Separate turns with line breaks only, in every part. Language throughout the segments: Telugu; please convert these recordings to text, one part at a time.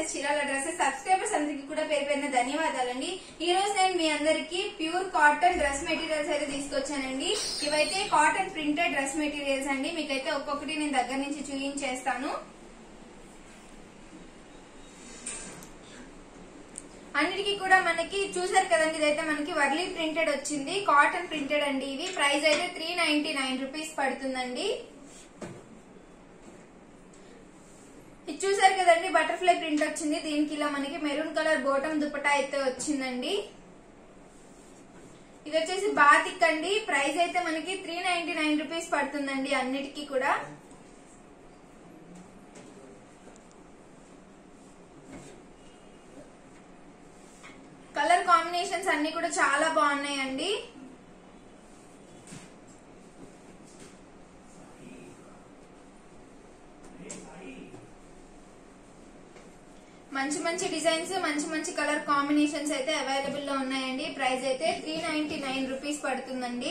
డ్రెస్సెస్ చీరాల డ్రెస్సెస్ సబ్స్క్రైబర్స్ అందరికి కూడా పేరు పేరున ధన్యవాదాలండి ఈ రోజు నేను మీ అందరికి ప్యూర్ కాటన్ డ్రెస్ మెటీరియల్స్ అయితే తీసుకొచ్చానండి ఇవైతే కాటన్ ప్రింటెడ్ డ్రెస్ మెటీరియల్స్ అండి మీకైతే ఒక్కొక్కటి నేను దగ్గర నుంచి చూపించేస్తాను అన్నిటికీ కూడా మనకి చూసారు కదండి ఇదైతే మనకి వర్లీ ప్రింటెడ్ వచ్చింది కాటన్ ప్రింటెడ్ అండి ఇవి ప్రైస్ అయితే త్రీ నైన్టీ నైన్ రూపీస్ పడుతుందండి ఇది చూసారు కదండి బటర్ఫ్లై ప్రింట్ వచ్చింది దీనికి ఇలా మనకి మెరూన్ కలర్ బోటం దుపట్టా అయితే వచ్చిందండి ఇది వచ్చేసి బాతిక్ అండి ప్రైస్ అయితే మనకి త్రీ నైన్టీ నైన్ రూపీస్ పడుతుందండి అన్నిటికీ కూడా కలర్ కాంబినేషన్స్ అన్ని కూడా చాలా బాగున్నాయండి మంచి మంచి డిజైన్స్ మంచి మంచి కలర్ కాంబినేషన్స్ అయితే అవైలబుల్ లో ఉన్నాయండి ప్రైస్ అయితే త్రీ నైన్టీ నైన్ రూపీస్ పడుతుందండి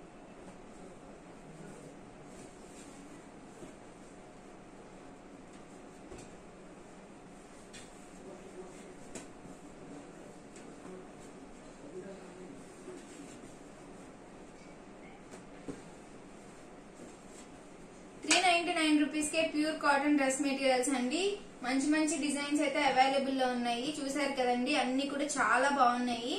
త్రీ నైన్టీ నైన్ రూపీస్ కే ప్యూర్ కాటన్ డ్రెస్ మెటీరియల్స్ అండి మంచి మంచి డిజైన్స్ అయితే అవైలబుల్ లో ఉన్నాయి చూసారు కదండి అన్ని కూడా చాలా బాగున్నాయి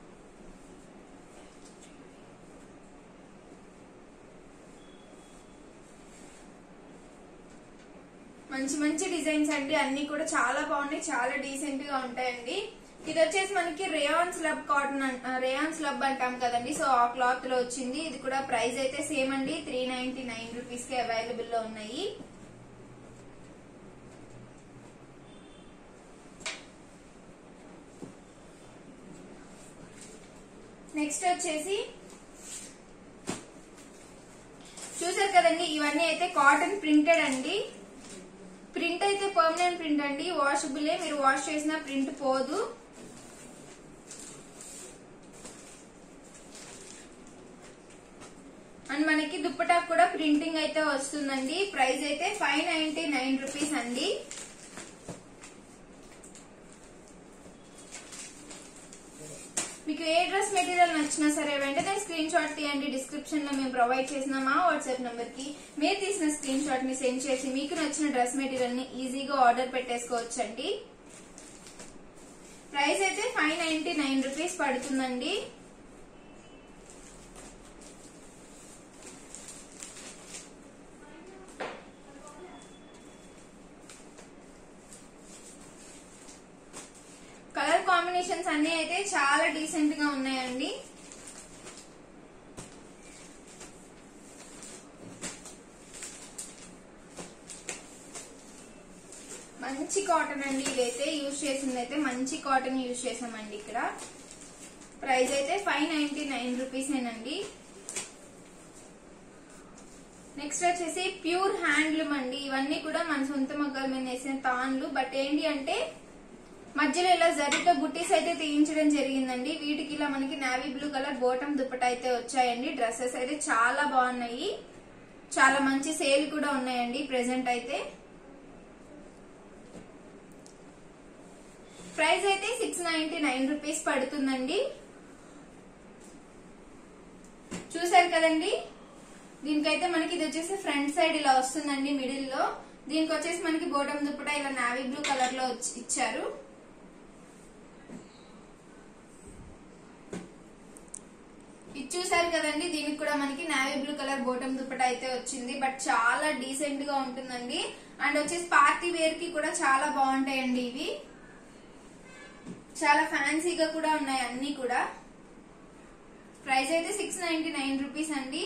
మంచి మంచి డిజైన్స్ అండి అన్ని కూడా చాలా బాగున్నాయి చాలా డీసెంట్ గా ఉంటాయండి ఇది వచ్చేసి మనకి rayon slub cotton rayon slub అంటాం కదండి సో ఆ క్లాత్ లో వచ్చింది ఇది కూడా ప్రైస్ అయితే సేమ్ అండి త్రీ నైన్టీ నైన్ రూపీస్ కి అవైలబుల్ లో ఉన్నాయి నెక్స్ట్ వచ్చేసి చూసారు కదండి ఇవన్నీ అయితే కాటన్ ప్రింటెడ్ అండి ప్రింట్ అయితే పర్మనెంట్ ప్రింట్ అండి వాషబులే మీరు వాష్ చేసిన ప్రింట్ పోదు అండ్ మనకి దుప్పటా కూడా ప్రింటింగ్ అయితే వస్తుందండి ప్రైస్ అయితే ఫైవ్ నైన్టీ నైన్ రూపీస్ అండి మీకు ఏ డ్రెస్ మెటీరియల్ నచ్చినా సరే వెంటనే స్క్రీన్ షాట్ తీయండి డిస్క్రిప్షన్ లో మేము ప్రొవైడ్ చేసిన మా వాట్సాప్ నంబర్ కి మీరు తీసిన స్క్రీన్ షాట్ ని సెండ్ చేసి మీకు నచ్చిన డ్రెస్ మెటీరియల్ ని ఈజీగా ఆర్డర్ పెట్టేసుకోవచ్చండి ప్రైస్ అయితే ఫైవ్ నైన్టీ నైన్ రూపీస్ పడుతుందండి కలర్ కాంబినేషన్స్ అన్ని అయితే చాలా డీసెంట్ గా ఉన్నాయండి మంచి కాటన్ అండి ఇదైతే యూజ్ చేసింది అయితే మంచి కాటన్ యూజ్ చేసామండి ఇక్కడ ప్రైస్ అయితే ఫైవ్ నైన్టీ నైన్ రూపీస్ ఏనండి నెక్స్ట్ వచ్చేసి ప్యూర్ హ్యాండ్లూమ్ అండి ఇవన్నీ కూడా మన సొంత మగ్గాల మీద వేసిన తాన్లు బట్ ఏంటి అంటే మధ్యలో ఇలా జరీతో బుట్టీస్ అయితే తీయించడం జరిగిందండి వీటికి ఇలా మనకి navy blue colour bottom dupatta అయితే వచ్చాయండి డ్రెస్సెస్ అయితే చాలా బాగున్నాయి చాలా మంచి సేల్ కూడా ఉన్నాయండి ప్రెసెంట్ అయితే ప్రైస్ అయితే సిక్స్ నైన్టీ నైన్ రూపీస్ పడుతుందండి చూసారు కదండి దీనికైతే మనకి ఇది వచ్చేసి ఫ్రంట్ సైడ్ ఇలా వస్తుందండి మిడిల్ లో దీనికి వచ్చేసి మనకి బోటం దుప్పట ఇలా నావీ బ్లూ కలర్ లో వచ్చి- ఇచ్చారు ఇది చూసారు కదండి దీనికి కూడా మనకి navy blue colour bottom dupatta అయితే వచ్చింది బట్ చాలా డీసెంట్ గా ఉంటుందండి అండ్ వచ్చేసి పార్టీ వేర్ కి కూడా చాలా బాగుంటాయండి ఇవి చాలా ఫ్యాన్సీగా కూడా ఉన్నాయి అన్ని కూడా ప్రైస్ అయితే సిక్స్ నైన్టీ నైన్ రూపీస్ అండి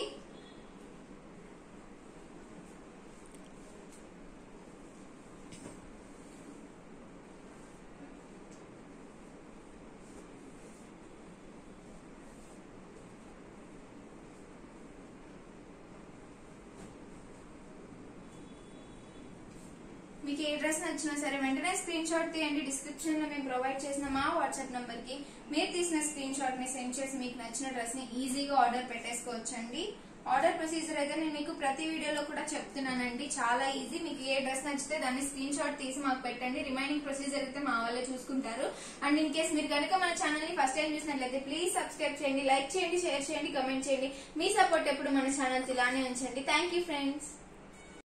మీకు ఏ డ్రెస్ నచ్చినా సరే వెంటనే స్క్రీన్ షాట్ తీయండి డిస్క్రిప్షన్ లో మేము ప్రొవైడ్ చేసిన మా వాట్సాప్ నంబర్ కి మీరు తీసిన స్క్రీన్ షాట్ ని సెండ్ చేసి మీకు నచ్చిన డ్రెస్ ని ఈజీగా ఆర్డర్ పెట్టేసుకోవచ్చండి ఆర్డర్ ప్రొసీజర్ అయితే నేను మీకు ప్రతి వీడియోలో కూడా చెప్తున్నానండి చాలా ఈజీ మీకు ఏ డ్రెస్ నచ్చితే దాన్ని స్క్రీన్ షాట్ తీసి మాకు పెట్టండి రిమైనింగ్ ప్రొసీజర్ అయితే మా వాళ్ళే చూసుకుంటారు అండ్ ఇన్ కేస్ మీరు కనుక మన ఛానల్ ని ఫస్ట్ టైం చూసినట్లయితే ప్లీజ్ సబ్స్క్రైబ్ చేయండి లైక్ చేయండి షేర్ చేయండి కమెంట్ చేయండి మీ సపోర్ట్ ఎప్పుడు మన ఛానల్ ఇలానే ఉంచండి థ్యాంక్ యూ ఫ్రెండ్స్